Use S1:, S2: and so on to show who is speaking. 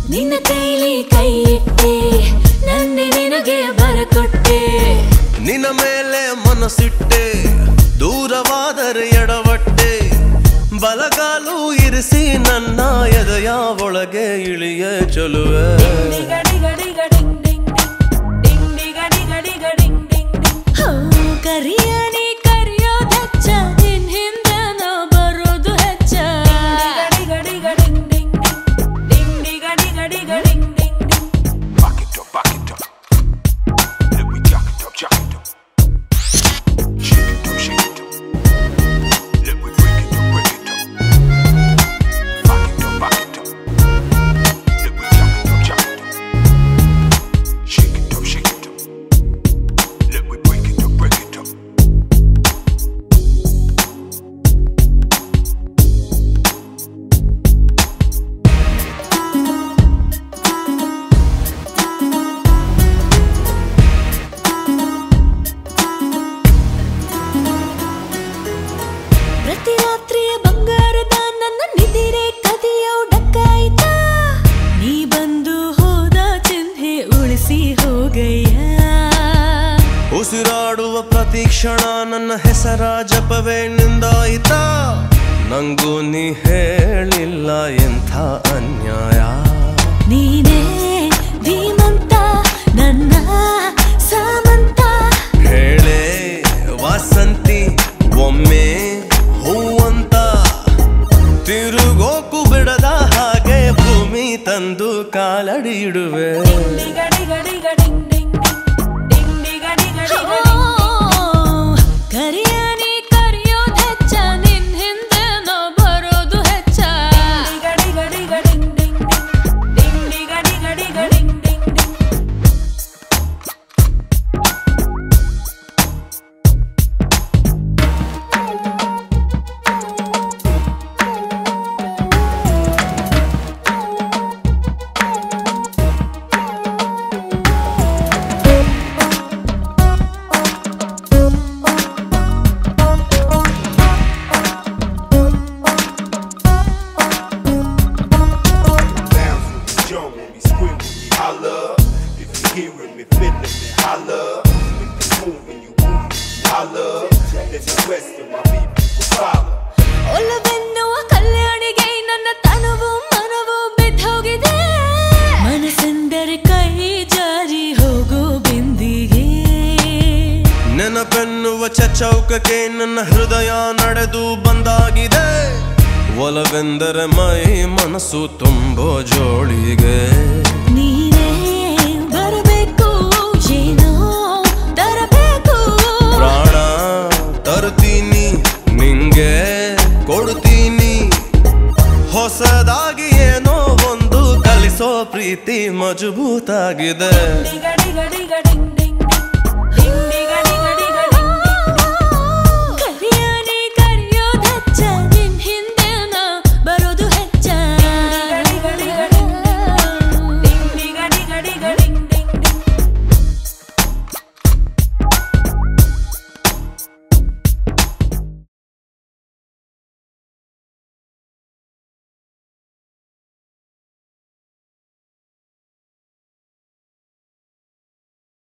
S1: ನಿನ್ನ ಕೈಲಿ ಕೈ ಇಟ್ಟೆ ನನ್ನೆ ನಿನಗೆ ಬರಕೊಟ್ಟೆ
S2: ನಿನ್ನ ಮೇಲೆ ಮನಸ್ಸಿಟ್ಟೆ ದೂರವಾದರೆ ಎಡವಟ್ಟೆ ಬಲಗಾಲು ಇರಿಸಿ ನನ್ನ ಎದೆಯ ಒಳಗೆ ಇಳಿಯ ಚಲುವೆ
S1: ಹೋ, ಕರಿಯಣಿ ಕರಿಯೋದಚ್ಚ ನಿನ್ ಹಿಂದೆ ನಾ ಬರೋದು ಹೆಚ್ಚ
S3: Back it up, back it up. Let me jack it up, jack it up. Shake it up, shake it up. Let me break it up, break it up. Back it up, back it up. Let me jack it up, jack it up. Shake it up, shake it up. Let me break it up, break it up.
S1: ಪ್ರತಿ ರಾತ್ರಿಯ ಬಂಗಾರದ ನನ್ನ ನಿದಿರೆ ಕದಿಯೋ ಡಕ್ಕಾಯ್ತ ನೀ ಬಂದು ಹೋದ ಚಿಹ್ನೆ ಉಳಿಸಿ ಹೋಗಯ್ಯ
S2: ಉಸಿರಾಡುವ ಪ್ರತಿ ಕ್ಷಣ ನನ್ನ ಹೆಸರ ಜಪವೇ ನಿಂದಾಯಿತಾ ನಂಗೂ ನೀ ಹೇಳಿಲ್ಲ ಎಂಥ ಅನ್ಯಾಯ
S1: ನೀನೇ ಧೀಮಂತ ನನ್ನ ಸಾಮಂತ
S2: ಹೇಳೆ ವಾಸಂತಿ ಒಮ್ಮೆ ಹೂವಂತ ತಿರುಗೋಕು ಬಿಡದ ಹಾಗೆ ಭೂಮಿ ತಂದು ಕಾಲಡಿ ಇಡುವೆ
S1: ಕರಿಯನಿ ಕರಿಯೋದ್ ಹೆಚ್ಚ ನಿನ್ ಹಿಂದೆ ನಾ ಬರೋದು ಹೆಚ್ಚ
S3: Bounce with me, jump with me, scream with me, holla. If you hearing me, feeling me, holla. Make this move and you move, holla. If you question my people, will follow.
S1: ಒಲವೆನ್ನುವ ಕಲ್ಯಾಣಿಗೆ ನನ್ನ ತನುವು ಮನವು ಬಿದ್ದೋಗಿದೆ ಮನಸ್ಸೆಂದರೆ ಕೈ ಜಾರಿ ಹೋಗೋ ಬಿಂದಿಗೆ
S2: ನೆನಪೆನ್ನುವ ಚೌಕಕ್ಕೆ ನನ್ನ ಹೃದಯ ನಡೆದು ಬಂದಾಗಿದೆ ಒಲವೆಂದರೆ ಮೈ ಮನಸ್ಸು ತುಂಬೋ ಜೋಳಿಗೆ
S1: ನೀನೇ ಬರಬೇಕು ಏನೋ ತರಬೇಕು
S2: ಪ್ರಾಣ ತರ್ತೀನಿ ನಿಂಗೆ ಕೊಡ್ತೀನಿ ಹೊಸದಾಗಿ ಏನೋ ಒಂದು ಕಲಿಸೋ ಪ್ರೀತಿ ಮಜಬೂತಾಗಿದೆ